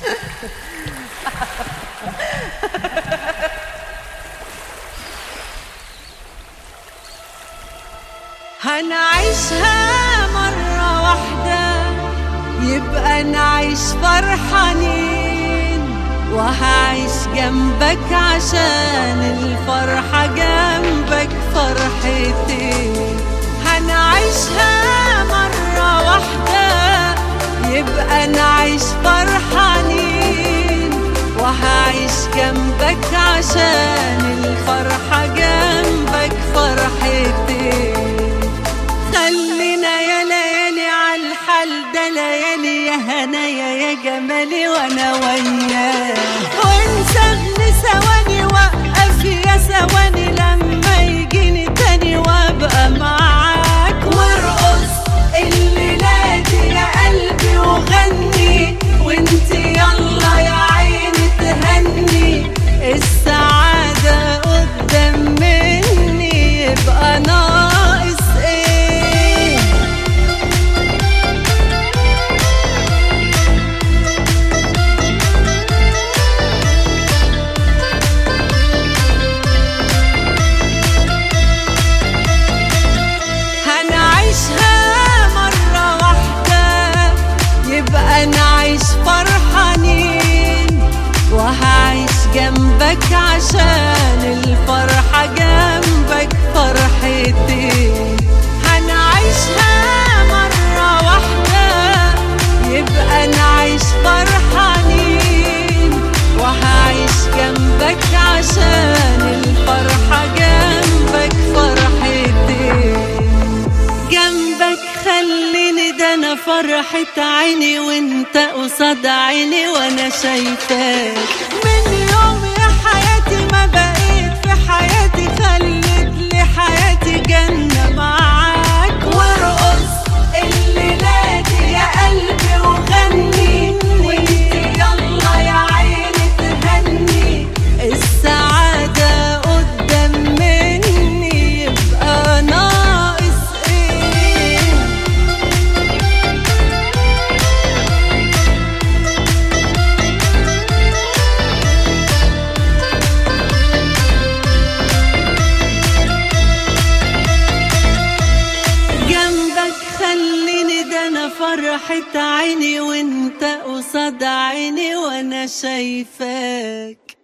هنعيشها مرة واحدة يبقى نعيش فرحانين وهعيش جنبك عشان الفرحة جنبك فرحتي هنعيشها مرة واحدة يبقى نعيش فرحانين وهعيش جنبك عشان الفرحة جنبك فرحتي خلينا يا ليالي عالحال ده ليالي يا هنايا يا جمالي وانا وياه وانسغني ثواني وقف يا ثواني لما يجيني تاني وابقى معاك وارقص الليلة دي يا قلبي وغني وانت يلا يا عيني تهني السعادة قدام مني يبقى ناقص ايه هنعيشها مرة واحدة يبقى نعيش فرحانين وهعيش جنبك عشان الفرحة جنبك فرحتي هنعيشها مرة واحدة يبقى نعيش فرحانين وهعيش جنبك عشان الفرحة جنبك فرحتي جنبك خليني ده انا فرحة عيني وانت قصاد عيني وانا شايفاك من يوم يا حياتي ما بقيت في حياتي خلت لي حياتي جنة معاك وارقص الليلة دي يا قلبي وغني وانت يلا يا عيني تهني السعادة قدام مني يبقى ناقص ايه جنبك خليني ده انا فرحة عيني وانت قصاد عيني وانا شايفاك